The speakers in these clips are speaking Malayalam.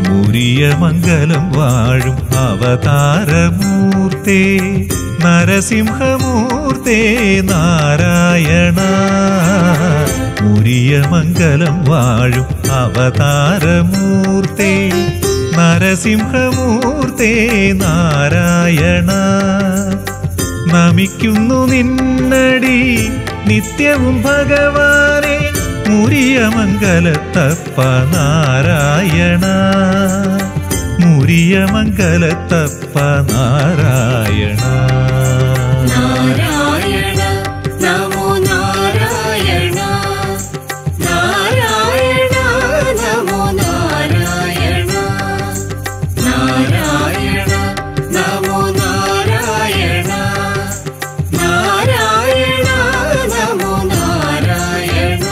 മുരിയ മംഗലം വാഴും അവതാരമൂർത്തേ നരസിംഹമൂർത്തേ നാരായണ മുരിയ മംഗലം വാഴും അവതാരമൂർത്തേ നരസിംഹമൂർത്തേ നാരായണ നമിക്കുന്നു നിന്നടി നിത്യവും ഭഗവാനെ മുരിയ മംഗലത്തപ്പ നാരായണ മുരിയ മംഗലത്തപ്പ നാരായണ നാരായണ നമോ നാരായണ നാരായണ നമോ നാരായണ നാരായണ നമോ നാരായണ നാരായണ നമോ നാരായണ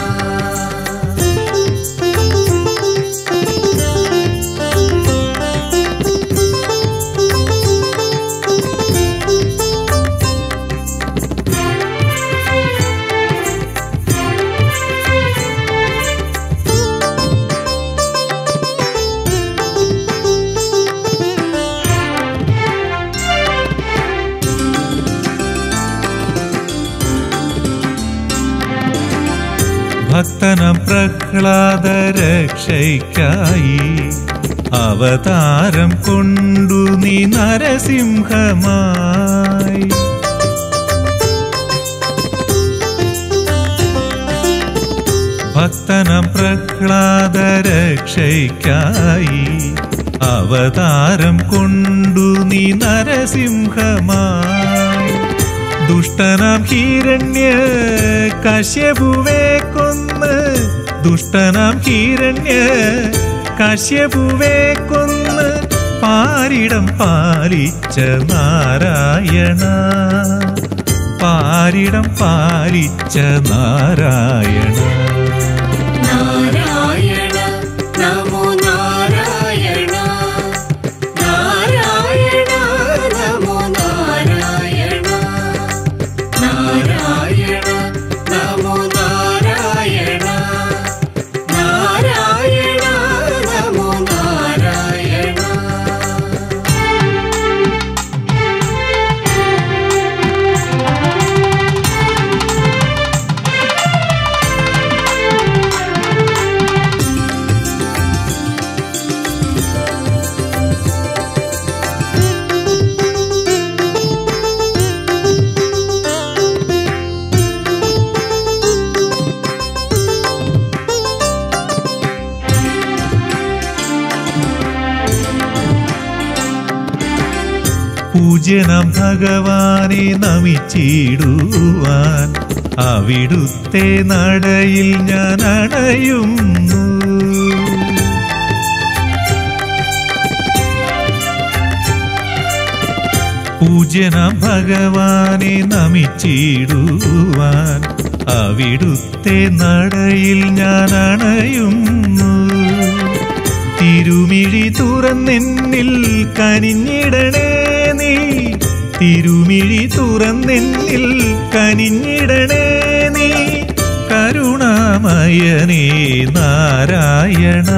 ഭക്തനം പ്രഹ്ലാദ രക്ഷയ്ക്കായി അവതാരം കൊണ്ടു നീ നരസിംഹമായി ഭക്തനം പ്രഹ്ലാദ രക്ഷയ്ക്കായി അവതാരം കൊണ്ടു നീ നരസിംഹമായി ദുഷ്ടനാം ഹിരണ്യ കശ്യപുവേ കൊന്ന് ദുഷ്ടനാം ഹിരണ്യ കശ്യപുവേ കൊന്ന് പാരിടം പാലിച്ച നാരായണ പാരിടം പാലിച്ച നാരായണ നാരായണ നമോ നാരായണ നാരായണ നമോ നാരായണ നാരായണ നമോ നാരായണ നാരായണ നമോ നാരായണ പൂജ്യനം ഭഗവാനെ നമിച്ചിടുവാൻ അവിടുത്തെ നടയിൽ ഞാൻ അണയുന്നു പൂജ്യനം ഭഗവാനെ നമിച്ചിടുവാൻ അവിടുത്തെ നടയിൽ ഞാൻ അണയുന്നു തിരുമിഴി തുറന്നെന്നിൽ കനിഞ്ഞിടണേ നീ തിരുമിഴി തുറന്നെന്നിൽ കനിഞ്ഞിടണേ നീ കരുണാമയനേ നാരായണ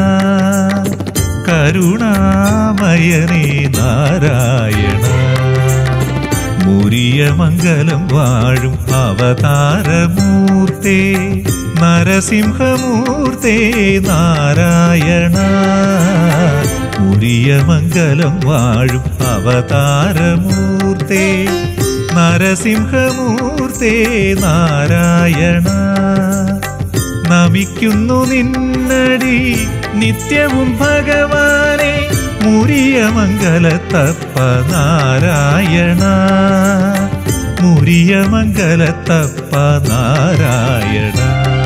കരുണാമയനേ നാരായണ മുരിയ മംഗലം വാഴും അവതാരമൂർത്തേ നരസിംഹമൂർത്തേ നാരായണ മുരിയ മംഗലം വാഴും അവതാരമൂർത്തേ നരസിംഹമൂർത്തേ നാരായണ നമിക്കുന്നു നിന്നടി നിത്യവും ഭഗവാനെ മുരിയ മംഗലത്തപ്പ നാരായണ മുരിയ മംഗലത്തപ്പ നാരായണ